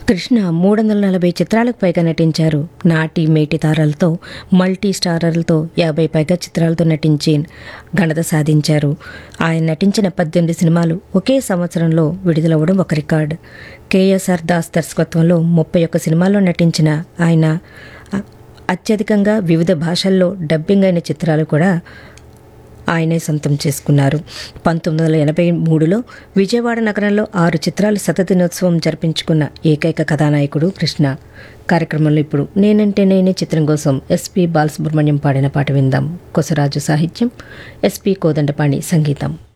కృష్ణ మూడు వందల నలభై చిత్రాలకు పైగా నటించారు నాటి మేటి తారలతో మల్టీ స్టారర్లతో యాభై పైగా చిత్రాలతో నటించి ఘనత సాధించారు ఆయన నటించిన పద్దెనిమిది సినిమాలు ఒకే సంవత్సరంలో విడుదలవ్వడం ఒక రికార్డ్ కేఎస్ఆర్ దాస్ దర్శకత్వంలో ముప్పై ఒక్క సినిమాల్లో నటించిన ఆయన అ- అత్యధికంగా వివిధ భాషల్లో డబ్బింగ్ అయిన చిత్రాలు కూడా ఆయనే సొంతం చేసుకున్నారు పంతొమ్మిది వందల ఎనభై మూడులో విజయవాడ నగరంలో ఆరు చిత్రాలు శతదినోత్సవం జరిపించుకున్న ఏకైక కథానాయకుడు కృష్ణ కార్యక్రమంలో ఇప్పుడు నేనంటే నేనే చిత్రం కోసం ఎస్పి బాలసుబ్రహ్మణ్యం పాడిన పాట విందాం కొసరాజు సాహిత్యం ఎస్పి కోదండపాణి సంగీతం